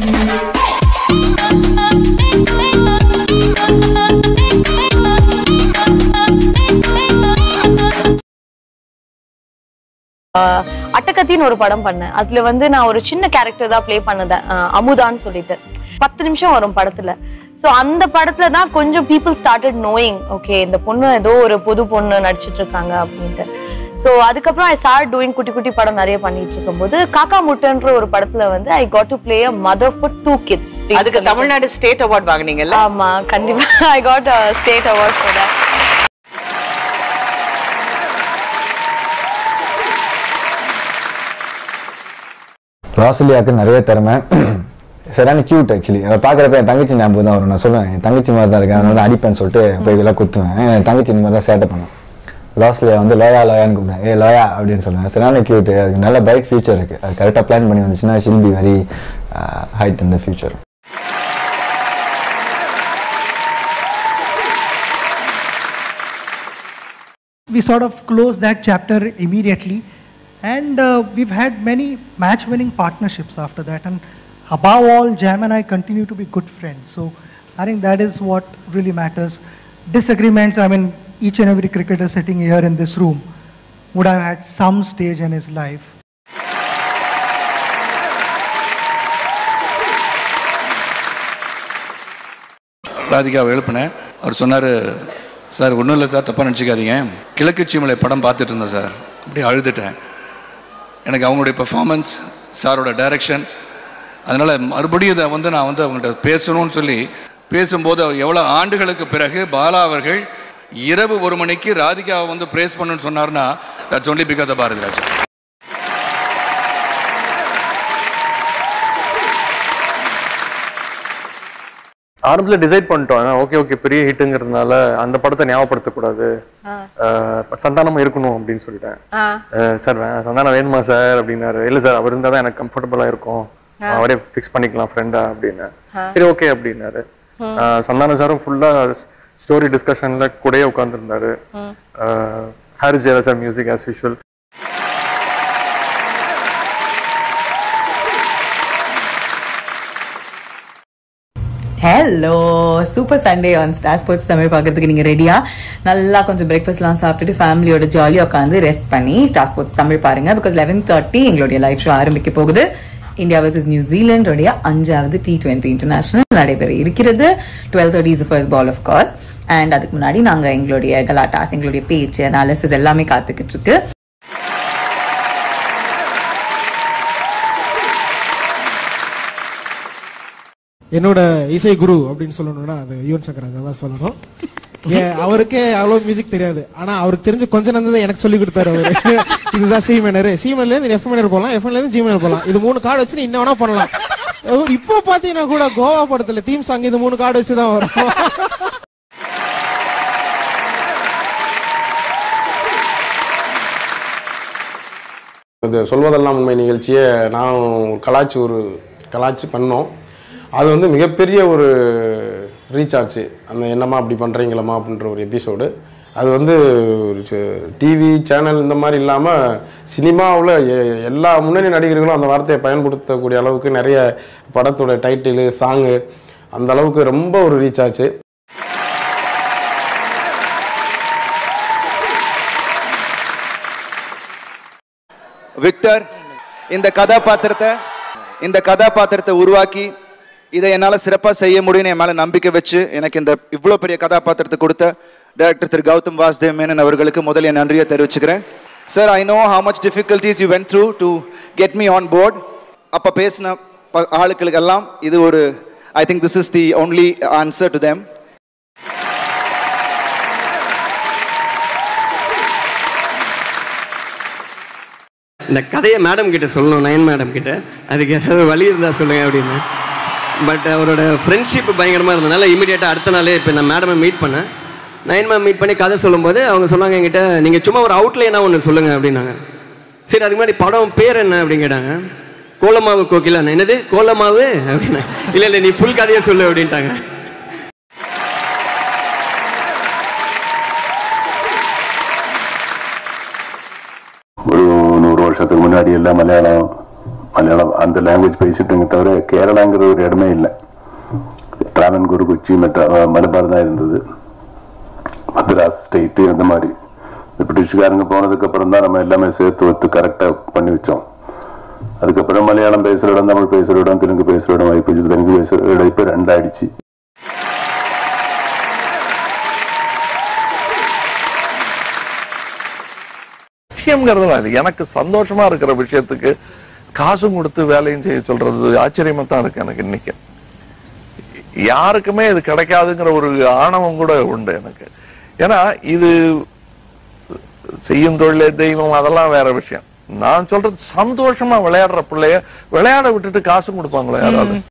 ஆஹ் அட்டகத்தின்னு ஒரு படம் பண்ணேன் அதுல வந்து நான் ஒரு சின்ன கேரக்டர் தான் ப்ளே பண்ணதேன் ஆஹ் அமுதான்னு சொல்லிட்டு பத்து நிமிஷம் வரும் படத்துல ஸோ அந்த படத்துல தான் கொஞ்சம் பீப்புள் ஸ்டார்டட் நோயிங் ஓகே இந்த பொண்ணு ஏதோ ஒரு புது பொண்ணு நடிச்சிட்டு இருக்காங்க அப்படின்ட்டு ஸோ அதுக்கப்புறம் ஐ ஸ்டார்ட் டூயிங் குட்டி குட்டி படம் நிறைய பண்ணிட்டு இருக்கும்போது காக்கா முட்டைன்ற ஒரு படத்துல வந்து I got to play a mother for two kids அதுக்கு தமிழ்நாடு ஸ்டேட் அவார்ட் வாங்குனீங்கல்ல ஆமா கண்டிப்பா I got state award for that ராசலியாவுக்கு நிறைய திறமை சரியான கியூட் ஆக்சுவலி அதை பார்க்குறப்ப என் தங்கச்சி ஞாபகம் தான் வரும் நான் சொல்லுவேன் என் தங்கச்சி மாதிரி தான் இருக்கேன் அதனால அடிப்பேன்னு சொல்லிட்டு போய் இதெல்லாம் குத்துவேன் என் தங்கச்சி இந்த மாதிரி தான் சேட்டை பண்ணும் லாஸ்ட்லியா வந்து லோயா லோயான்னு கூப்பிடுவேன் ஏ லோயா அப்படின்னு சொல்லுவேன் சரியான கியூட் அதுக்கு நல்ல பிரைட் ஃபியூச்சர் இருக்கு அது கரெக்டாக பிளான் பண்ணி வந்துச்சுன்னா shall be very height in the future we sort of closed that chapter immediately and uh, we've had many match winning partnerships after that and above all jam and i continue to be good friends so i think that is what really matters disagreements i mean each and every cricketer sitting here in this room would have had some stage in his life ராதிகாவை எழுப்பினேன் அவர் சொன்னார் sir ஒன்றும் இல்லை sir தப்பாக நினச்சிக்காதீங்க கிழக்கு சீமலை படம் பார்த்துட்டு இருந்தேன் சார் அப்படியே அழுதுட்டேன் எனக்கு அவங்களுடைய பெர்ஃபார்மன்ஸ் சாரோட டைரக்ஷன் அதனால் மறுபடியும் இதை வந்து நான் வந்து அவங்கள்ட்ட பேசணும்னு சொல்லி பேசும்போது அவர் எவ்வளோ ஆண்டுகளுக்கு பிறகு பாலா அவர்கள் இரவு ஒரு மணிக்கு ராதிகாவை வந்து பிரேஸ் பண்ணணும்னு சொன்னார்னா தட்ஸ் ஒன்லி பிகாஸ் பாரதிராஜ் ஆரம்பத்தில் டிசைட் பண்ணிட்டோம் ஆனா ஓகே ஓகே பெரிய ஹிட்டுங்கிறதுனால அந்த படத்தை ஞாபகப்படுத்தக்கூடாது பட் சந்தானமும் இருக்கணும் அப்படின்னு சொல்லிட்டேன் அஹ் சார் வே- சந்தானம் வேணுமா சார் அப்படின்னாரு இல்லை சார் அவர் இருந்தால் தான் எனக்கு கம்ஃபர்டபுளாக இருக்கும் அவரே ஃபிக்ஸ் பண்ணிக்கலாம் ஃப்ரெண்டா அப்படின்னு சரி ஓகே அப்படின்னாரு அஹ் சந்தானம் சாரும் ஃபுல்லாக ஸ்டோரி டிஸ்கஷன்ல கூடயே உட்காந்துருந்தாரு Harris Jayaraj sir music as usual hello super Sunday on Star Sports Tamil பார்க்கறதுக்கு நீங்கள் ரெடியா நல்லா கொஞ்சம் பிரேக்ஃபாஸ்ட்லாம் சாப்பிட்டுட்டு ஃபேமிலியோட ஜாலியாக உட்காந்து ரெஸ்ட் பண்ணி ஸ்டார் ஸ்போர்ட்ஸ் தமிழ் பாருங்க பிகாஸ் லெவன் தேர்ட்டி எங்களுடைய லைவ் ஷோ ஆரம்பிக்க போகுது இந்தியா வர்சஸ் நியூசிலாண்டோடைய அஞ்சாவது டி டுவெண்ட்டி இன்டர்நேஷனல் நடைபெற இருக்கிறது twelve thirty is first ball of course and அதுக்கு முன்னாடி நாங்கள் எங்களுடைய கலாட்டாஸ் எங்களுடைய பேச்சு அனாலிசிஸ் எல்லாமே காத்துக்கிட்டு இருக்கு என்னோட இசை குரு அப்படின்னு சொல்லணும்னா அது யுவன் சங்கர் ராஜா தான் சொல்லணும் ஏன் அவருக்கே அவ்வளவு மியூசிக் தெரியாது ஆனா அவருக்கு தெரிஞ்ச கொஞ்ச நேரம் தான் எனக்கு சொல்லி கொடுத்தாரு அவரு இதுதான் சி மைனர் சி மைனர்ல இருந்து எஃப் மைனர் போலாம் எஃப் இருந்து ஜி மைனர் போலாம் இது மூணு கார்டு வச்சு நீ என்ன வேணா பண்ணலாம் அவர் இப்போ பாத்தீங்கன்னா கூட கோவா படத்துல தீம் சாங் இது மூணு கார்டு வச்சு தான் வரும் இது சொல்வதெல்லாம் உண்மை நிகழ்ச்சியை நான் கலாச்சி ஒரு கலாச்சி பண்ணோம் அது வந்து மிகப்பெரிய ஒரு ரீச் ஆச்சு அந்த என்னம்மா அப்படி பண்ணுறீங்களம்மா அப்படின்ற ஒரு எபிசோடு அது வந்து ஒரு டிவி சேனல் இந்த மாதிரி இல்லாமல் சினிமாவில் எல்லா முன்னணி நடிகர்களும் அந்த வார்த்தையை பயன்படுத்தக்கூடிய அளவுக்கு நிறைய படத்தோட டைட்டிலு சாங்கு அந்த அளவுக்கு ரொம்ப ஒரு ரீச் ஆச்சு விக்டர் இந்த கதாபாத்திரத்தை இந்த கதாபாத்திரத்தை உருவாக்கி இதை என்னால் சிறப்பாக செய்ய முடியும்னு என் மேலே நம்பிக்கை வச்சு எனக்கு இந்த இவ்வளோ பெரிய கதாபாத்திரத்தை கொடுத்த டைரக்டர் திரு கௌதம் வாசுதேவ் மேனன் அவர்களுக்கு முதல்ல என் நன்றியை தெரிவிச்சுக்கிறேன் sir I know how much difficulties you went through to get me on board அப்போ பேசின ப- ஆளுக்களுக்கெல்லாம் இது ஒரு I think this is the only answer to them இந்த கதையை மேடம் கிட்ட சொல்லணும் நயன் மேடம் கிட்ட அதுக்கு ஏதாவது வழி இருந்தால் சொல்லுங்க அப்படின்னு பட் அவரோட ஃப்ரெண்ட்ஷிப் பயங்கரமாக இருந்தனால இமீடியட்டாக அடுத்த நாளே இப்போ நான் மேடமை மீட் பண்ணேன் நயன் மேம் மீட் பண்ணி கதை சொல்லும்போது அவங்க சொன்னாங்க என்கிட்ட நீங்கள் சும்மா ஒரு அவுட்லைனாக ஒன்று சொல்லுங்கள் அப்படின்னாங்க சரி அதுக்கு முன்னாடி படம் பேர் என்ன அப்படின்னு கேட்டாங்க கோலமாவு கோகிலா என்னது கோலமாவு அப்படின்னா இல்லை இல்லை நீ ஃபுல் கதையை சொல்லு அப்படின்ட்டாங்க ஒரு நூறு வருஷத்துக்கு முன்னாடி எல்லாம் மலையாளம் மலையாளம் அந்த லாங்குவேஜ் பேசிட்டுங்க தவிர கேரளாங்கிற ஒரு இடமே இல்லை டிராவன்கூர் கொச்சி மெட்ரா மலபார் தான் இருந்தது மദ്രാஸ் ஸ்டேட்டு அந்த மாதிரி இந்த பிரிட்டிஷ்காரங்க போனதுக்கு அப்புறம் தான் நம்ம எல்லாமே சேர்த்து ஒத்து கரெக்டாக பண்ணி வச்சோம் அதுக்கப்புறம் மலையாளம் பேசுகிற இடம் தமிழ் பேசுகிற இடம் தெலுங்கு பேசுகிற இடம் இப்போ தெலுங்கு பேசுகிற இடம் இப்போ ரெண்டாயிடுச்சு விஷயம்ங்கிறதுலாம் இல்லை எனக்கு சந்தோஷமா இருக்கிற விஷயத்துக்கு காசும் கொடுத்து வேலையும் செய்ய சொல்றது ஆச்சரியமா தான் இருக்கு எனக்கு இன்னைக்கு யாருக்குமே இது கிடைக்காதுங்கிற ஒரு ஆணவம் கூட உண்டு எனக்கு ஏன்னா இது செய்யும் தொழிலே தெய்வம் அதெல்லாம் வேற விஷயம் நான் சொல்றது சந்தோஷமா விளையாடுற பிள்ளைய விளையாட விட்டுட்டு காசும் கொடுப்பாங்களா யாராவது